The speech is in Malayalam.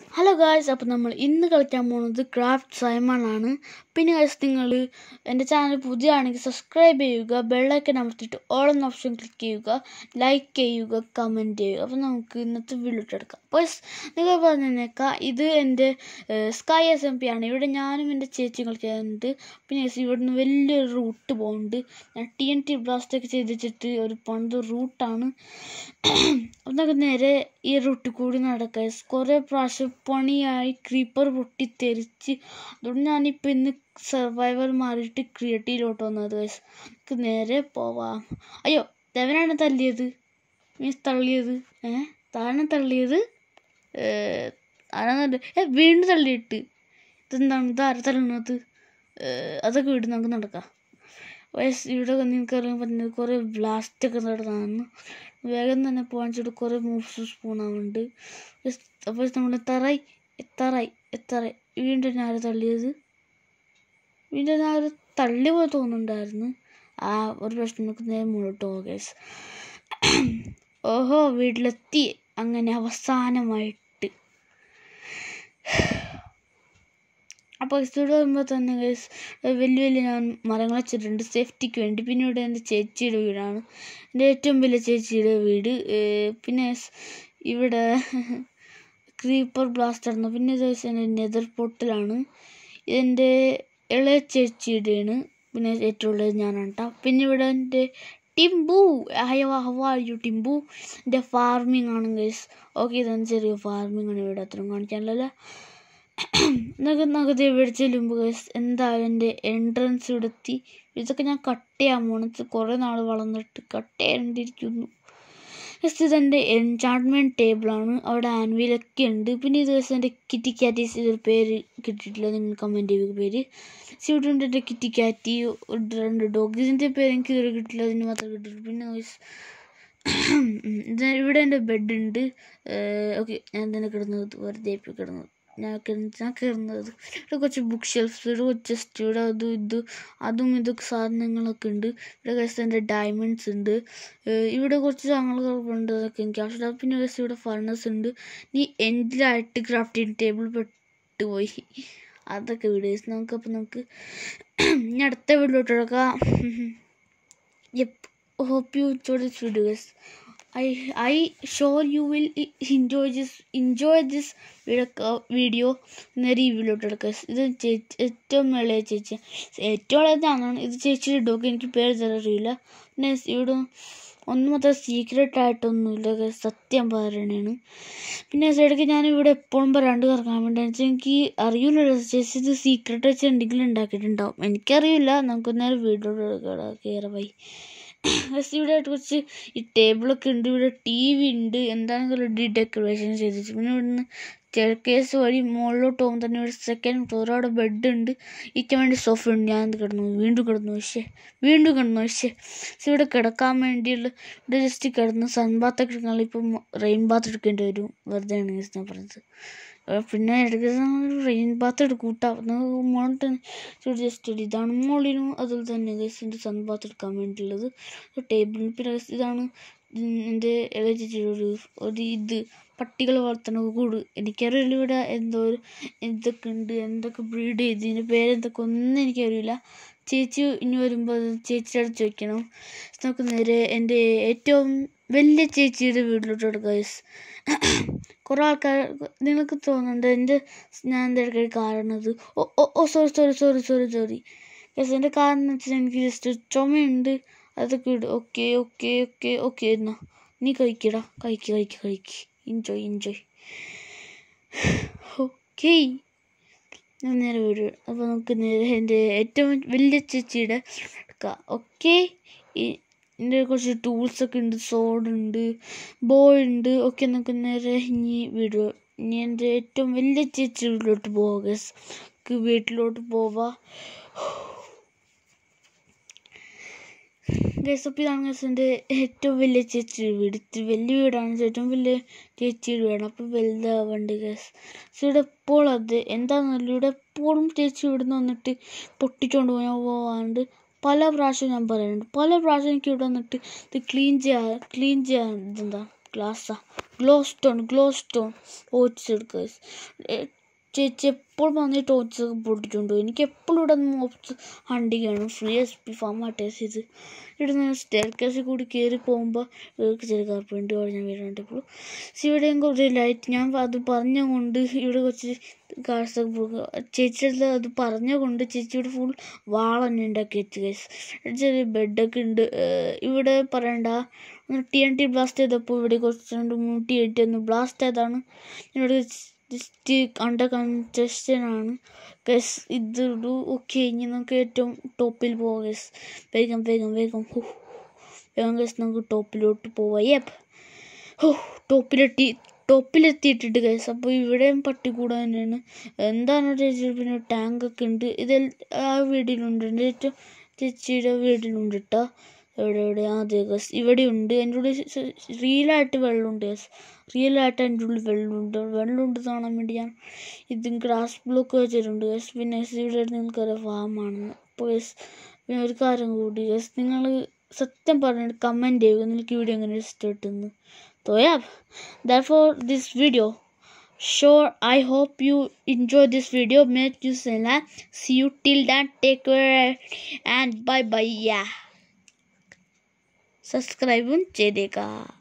ഹലോ ഗായ്സ് അപ്പോൾ നമ്മൾ ഇന്ന് കളിക്കാൻ പോകുന്നത് ക്രാഫ്റ്റ് സൈമൺ ആണ് പിന്നെ ഗൈസ് നിങ്ങൾ എൻ്റെ ചാനൽ പുതിയതാണെങ്കിൽ സബ്സ്ക്രൈബ് ചെയ്യുക ബെല്ലൈക്കൻ അമർത്തിയിട്ട് ഓൾ എന്ന ഓപ്ഷൻ ക്ലിക്ക് ചെയ്യുക ലൈക്ക് ചെയ്യുക കമൻറ്റ് ചെയ്യുക അപ്പോൾ നമുക്ക് ഇന്നത്തെ വീഡിയോ എടുക്കാം അപ്പോൾ നിങ്ങൾ പറഞ്ഞേക്കാം ഇത് എൻ്റെ സ്കൈ എസ് എം പി ആണ് ഇവിടെ ഞാനും എൻ്റെ ചേച്ചിയും കളിക്കാറുണ്ട് പിന്നെ guys ഇവിടുന്ന് വലിയൊരു റൂട്ട് പോകുന്നുണ്ട് ഞാൻ ടി എൻ ടി ബ്ലാസ്റ്റ് ഒക്കെ ചെയ്ത് വെച്ചിട്ട് ഒരു പണ്ട് റൂട്ടാണ് അപ്പം നമുക്ക് നേരെ ഈ റൂട്ടിൽ കൂടി നടക്കാം കുറേ പ്രാവശ്യം പണിയായി ക്രീപ്പർ പൊട്ടിത്തെറിച്ച് അതുകൊണ്ട് ഞാനിപ്പോൾ ഇന്ന് സർവൈവൽ മാറിയിട്ട് ക്രിയേറ്റീവിലോട്ട് വന്നത് guys. നമുക്ക് നേരെ പോവാം അയ്യോ ദേവനാണ് തല്ലിയത് മീൻസ് തള്ളിയത് ഏ താഴെ തള്ളിയത് ആരാന്ന് ഏ വീണ്ടും തള്ളിയിട്ട് ഇതെന്താണ് ഇത് ആരാ തള്ളുന്നത് അതൊക്കെ വീട് നമുക്ക് നടക്കാം വയസ്സ് ഇവിടെ നിങ്ങൾക്കറിയാൻ പറ്റുന്നത് കുറേ ബ്ലാസ്റ്റ് ഒക്കെ നടന്നതാണ് വേഗം തന്നെ പോകാൻ വെച്ചിട്ട് കുറേ മൂവ്സ് സ്പൂണാവുന്നുണ്ട് അപ്പോൾ നമ്മൾ എത്താറായി എത്താറായി എത്താറായി വീണ്ടും ഞാൻ ആര് തള്ളിയത് വീണ്ടും ഞാൻ ആര് തള്ളി പോലെ തോന്നുന്നുണ്ടായിരുന്നു ആ ഒരു പ്രശ്നം നമുക്ക് നേരെ മുന്നോട്ട് പോകാം guys. ഓഹോ വീട്ടിലെത്തി അങ്ങനെ അവസാനമായിട്ട് അപ്പോൾ ഇവിടെ വരുമ്പോൾ തന്നെ ഗൈസ് വലിയ വലിയ ഞാൻ മരങ്ങൾ വെച്ചിട്ടുണ്ട് സേഫ്റ്റിക്ക് വേണ്ടി പിന്നെ ഇവിടെ എൻ്റെ ചേച്ചിയുടെ വീടാണ് എൻ്റെ ഏറ്റവും വലിയ ചേച്ചിയുടെ വീട് ഏഹ് പിന്നെ guys ഇവിടെ ക്രീപ്പർ ബ്ലാസ്റ്റ് ആയിരുന്നു പിന്നെ ഇത് guys എൻ്റെ നെതർ പൊട്ടിലാണ് ഇതെൻ്റെ ഇളയ ചേച്ചിയുടെയാണ് പിന്നെ ഏറ്റവും ഉള്ളത് ഞാനാണ് കേട്ടോ പിന്നെ ഇവിടെ എൻ്റെ ടിംബു ഹയോ ഹവായു ടിംബു എൻ്റെ ഫാർമിംഗ് ആണ് ഗൈസ് ഓക്കെ ഇതാണ് ചെറിയ ഫാർമിംഗ് ആണ് ഇവിടെ അത്രയും കാണിക്കാനല്ലോ എന്നൊക്കെ നമുക്ക് ഇവിടെ ചെല്ലുമ്പോൾ ഗൈസ് എന്തായാലും എൻ്റെ എൻട്രൻസ് ഇവിടെ എത്തി ഇതൊക്കെ ഞാൻ കട്ട് ചെയ്യാൻ പോണത് കുറേ നാൾ വളർന്നിട്ട് കട്ട് ചെയ്യേണ്ടിയിരിക്കുന്നു ജസ്റ്റ് ഇതെൻ്റെ എൻചാർട്ട്മെൻറ്റ് ടേബിളാണ് അവിടെ ആൻവിലൊക്കെ ഉണ്ട് പിന്നെ ഇത് ദിവസം എൻ്റെ കിറ്റി കാറ്റീസ് ഇതൊരു പേര് കിട്ടിയിട്ടില്ല നിങ്ങൾ കമൻറ്റ് ചെയ്യുക പേര് ഇവിടെ ഉണ്ട് എൻ്റെ കിറ്റി കാറ്റി രണ്ട് ഡോഗ് ഇതിൻ്റെ പേര് എനിക്ക് ഇതുവരെ കിട്ടില്ല അതിന് മാത്രമേ കിട്ടിയിട്ടുള്ളൂ പിന്നെ guys, ഇത് ഇവിടെ എൻ്റെ ബെഡ് ഉണ്ട് ഓക്കെ ഞാൻ തന്നെ കിടന്നത് വെറുതെ ഇപ്പം കിടന്നത് ഞാൻ കിടന്ന് ഞാൻ കിടന്നത് ഇവിടെ കുറച്ച് ബുക്ക് ഷെൽഫ്സ് ഇവിടെ കുറച്ച് ചെസ്റ്റ് ഇവിടെ അതും ഇതും അതും ഇതൊക്കെ സാധനങ്ങളൊക്കെ ഉണ്ട് ഇവിടെ കഴിച്ച എൻ്റെ ഡയമണ്ട്സ് ഉണ്ട് ഏഹ് ഇവിടെ കുറച്ച് സാധനങ്ങളൊക്കെ ഉണ്ട് അതൊക്കെ എനിക്ക് ആവശ്യമില്ല പിന്നെ കഴിച്ച ഇവിടെ ഫർണസ് ഉണ്ട് നീ എൻഡിലായിട്ട് ക്രാഫ്റ്റിംഗ് ടേബിൾ പെട്ടുപോയി അതൊക്കെ വീഡിയോസ് നമുക്ക് അപ്പം നമുക്ക് ഇനി അടുത്ത വീഡിയോട്ട് എടുക്കാം yep hope you enjoyed this video guys i i sure you will e- enjoy this enjoy this video video നേരെ ഈ വീഡിയോ എടുക്കുക ഇത് ചേച്ചി ഏറ്റവും ഇളയ ചേച്ചി ഏറ്റവും ഇളയതാണ് ഇത് ചേച്ചിയുടെ ഡോഗ് എനിക്ക് പേര് തരറിയില്ല പിന്നെ ഇവിടെ ഒന്നും അത്ര സീക്രട്ട് ആയിട്ടൊന്നുമില്ല guys. സത്യം പറയണേണ് പിന്നെ സൈഡൊക്കെ ഞാൻ ഇവിടെ എപ്പോഴും പറയാണ്ട് കറങ്ങാൻ വേണ്ടി വെച്ചാൽ എനിക്ക് അറിയില്ല ചേച്ചി ഇത് സീക്രട്ട് വെച്ച് എന്തെങ്കിലും ഉണ്ടാക്കിയിട്ടുണ്ടാവും എനിക്കറിയില്ല നമുക്ക് നേരെ വീഡിയോ കയറി പോയി ജസ്റ്റ് ഇവിടെ കുറച്ച് ഈ ടേബിളൊക്കെ ഉണ്ട് ഇവിടെ ടി വി ഉണ്ട് എന്താണെങ്കിലും ഡി ഡെക്കറേഷൻ ചെയ്തിട്ട് പിന്നെ ഇവിടുന്ന് ചെയർക്കേസ് വഴി മുകളിലോട്ട് പോകുമ്പോൾ തന്നെ ഇവിടെ സെക്കൻഡ് ഫ്ലോർ അവിടെ ബെഡ് ഉണ്ട് ഇരിക്കാൻ വേണ്ടി സോഫ ഉണ്ട് ഞാൻ ഇത് കിടന്നു വീണ്ടും കിടന്നു പക്ഷേ വീണ്ടും കിടന്നു പക്ഷേ ഇവിടെ കിടക്കാൻ വേണ്ടിയുള്ള ഇവിടെ ജസ്റ്റ് കിടന്ന് സൺ ബാത്ത് ഒക്കെ എടുക്കാൻ ഇപ്പം റെയിൻ ബാത്ത് എടുക്കേണ്ടി വരും വെറുതെ ആണ് guys ഞാൻ പറഞ്ഞത് ഏഹ് പിന്നെ എടുക്കുന്ന റെയിൻ ബാത്ത് എടുക്കൂട്ടാ മോളിട്ട് ജസ്റ്റ് ഇതാണ് മോളിനും അതുപോലെ തന്നെ ഗൈസിൻ്റെ സൺ ബാത്ത് എടുക്കാൻ വേണ്ടിയുള്ളത് ടേബിളിന് പിന്നെ guys ഇതാണ് എൻ്റെ ഇളയ ചേച്ചിയുടെ ഒരു ഒരു ഇത് പട്ടികൾ വളർത്തണ കൂട് എനിക്കറിയില്ല ഇവിടെ എന്തോ ഒരു എന്തൊക്കെ ഉണ്ട് എന്തൊക്കെ ബ്രീഡ് ചെയ്ത് ഇതിൻ്റെ പേരെന്തൊക്കെ ഒന്നും എനിക്കറിയില്ല ചേച്ചി ഇനി വരുമ്പോൾ ചേച്ചിയുടെ അടുത്ത് ചോദിക്കണം നമുക്ക് നേരെ എൻ്റെ ഏറ്റവും വലിയ ചേച്ചിയുടെ വീട്ടിലോട്ട് എടുക്കുക ഗൈസ് കുറേ ആൾക്കാർ നിങ്ങൾക്ക് തോന്നുന്നുണ്ട് എൻ്റെ ഞാൻ എൻ്റെ ഇടയ്ക്ക് കാണുന്നത് oh oh oh sorry sorry sorry sorry sorry guys എൻ്റെ കാരണം എന്ന് വെച്ചാൽ എനിക്ക് ജസ്റ്റ് ചുമയുണ്ട് അതൊക്കെ ഇടും ഓക്കെ ഓക്കെ ഓക്കെ ഓക്കെ എന്നാ നീ കഴിക്കടാ കഴിക്ക് കഴിക്ക് കഴിക്ക് എൻജോയ് എൻജോയ് ഓക്കേ ഞാൻ നേരെ വീട് അപ്പോൾ നമുക്ക് നേരെ എൻ്റെ ഏറ്റവും വലിയ ചേച്ചിയുടെ എടുക്കാം ഓക്കെ എൻ്റെ കുറച്ച് ടൂൾസൊക്കെ ഉണ്ട് സോഡ് ഉണ്ട് ബോ ഉണ്ട് ഒക്കെ നമുക്ക് നേരെ ഇനി വീഡിയോ ഇനി എൻ്റെ ഏറ്റവും വലിയ ചേച്ചി വീട്ടിലോട്ട് പോവാം ഗസ് വീട്ടിലോട്ട് പോവാം ഗൈസ് അപ്പോൾ ഇതാണ് ഗൈസ് എൻ്റെ ഏറ്റവും വലിയ ചേച്ചിയുടെ വീട് ഇത്തിരി വലിയ വീടാണ് ഏറ്റവും വലിയ ചേച്ചിയുടെ വീടാണ് അപ്പോൾ വലുതാവണ്ട് ഗൈസ് പക്ഷെ ഇവിടെ എപ്പോൾ അത് എന്താണെന്നല്ല ഇവിടെ എപ്പോഴും ചേച്ചി ഇവിടെ നിന്ന് വന്നിട്ട് പൊട്ടിച്ചുകൊണ്ട് പോയാൽ പോവാണ്ട് പല പ്രാവശ്യം ഞാൻ പറയുന്നുണ്ട് പല പ്രാവശ്യം എനിക്ക് ഇവിടെ വന്നിട്ട് ഇത് ക്ലീൻ ചെയ്യാൻ ക്ലീൻ ചെയ്യാൻ ഇതെന്താ ഗ്ലാസ്സാ glow stone glow stone torch എടുക്കുക ചേച്ചി എപ്പോഴും വന്ന് ഈ ടോച്ച് പൊട്ടിച്ചുകൊണ്ട് പോകും എനിക്ക് എപ്പോഴും ഇവിടെ മോപ്സ് ഹണ്ടിങ്ങാണ് free X P farm attach ചെയ്ത് ഇവിടെ നിന്ന് സ്റ്റെയർ കേസിൽ കൂടി കയറി പോകുമ്പോൾ ഇവർക്ക് ചെറിയ കാർപ്പുണ്ട് അവിടെ ഞാൻ വീടുണ്ട് ഇപ്പോൾ ഇവിടെയും കുറച്ച് ലൈറ്റ് ഞാൻ അത് പറഞ്ഞുകൊണ്ട് ഇവിടെ കുറച്ച് കാഴ്ച ചേച്ചിയുടെ അത് പറഞ്ഞുകൊണ്ട് ചേച്ചിയുടെ ഫുൾ വാളന്നെ ഉണ്ടാക്കി വെച്ച് ഗൈസ് ചെറിയ ബെഡൊക്കെ ഉണ്ട് ഏഹ് ഇവിടെ പറയണ്ട ടി എൻ ടി ബ്ലാസ്റ്റ് ചെയ്തപ്പോൾ ഇവിടെ കുറച്ച് രണ്ട് മൂന്ന് ടി എൻ ടി ഒന്ന് ബ്ലാസ്റ്റ് ചെയ്താണ് ഇവിടെ ജസ്റ്റ് അണ്ടർ കൺജസ്റ്റൻ ആണ് ഗസ് ഇതൊരു ഓക്കെ ഇനി നമുക്ക് ഏറ്റവും ടോപ്പിൽ പോവാം ഗസ് വേഗം വേഗം വേഗം ഹോ വേഗം ഗസ് നമുക്ക് ടോപ്പിലോട്ട് പോവാം യപ്പ് ഹോ ടോപ്പിലെത്തി ടോപ്പിലെത്തിയിട്ടിട്ട് ഗൈസ് അപ്പോൾ ഇവിടെയും പട്ടിക്കൂട തന്നെയാണ് എന്താണ് ചേച്ചി പിന്നെ ടാങ്കൊക്കെ ഉണ്ട് ഇത് ആ വീടിലുണ്ട് എൻ്റെ ഏറ്റവും ചേച്ചിയുടെ വീടിലുണ്ട് കേട്ടോ എവിടെ എവിടെ ആ അതെ ഗസ് ഇവിടെ ഉണ്ട് എൻ്റെ ഉള്ളിൽ റിയലായിട്ട് വെള്ളമുണ്ട് ഗസ് റിയലായിട്ട് എൻ്റെ ഉള്ളിൽ വെള്ളമുണ്ട് വെള്ളമുണ്ട് കാണാൻ വേണ്ടി ഞാൻ ഇത് ഗ്രാസ് ബ്ലോക്ക് വെച്ചിട്ടുണ്ട് ഗസ് പിന്നെ ഗസ് ഇവിടെ നിങ്ങൾക്കറിയാം ഫാമാണെന്ന് അപ്പോൾ ഗസ് പിന്നെ ഒരു കാര്യം കൂടി ഗസ് നിങ്ങൾ സത്യം പറഞ്ഞിട്ട് കമൻറ്റ് ചെയ്യുക നിങ്ങൾക്ക് ഇവിടെ എങ്ങനെ ഇഷ്ടപ്പെട്ടെന്ന് So yeah, therefore this video. Sure, I hope you enjoy this video. Make you say that. See you till then. Take care and bye bye. Yeah. സബ്സ്ക്രൈബും ചെയ്തേക്കാം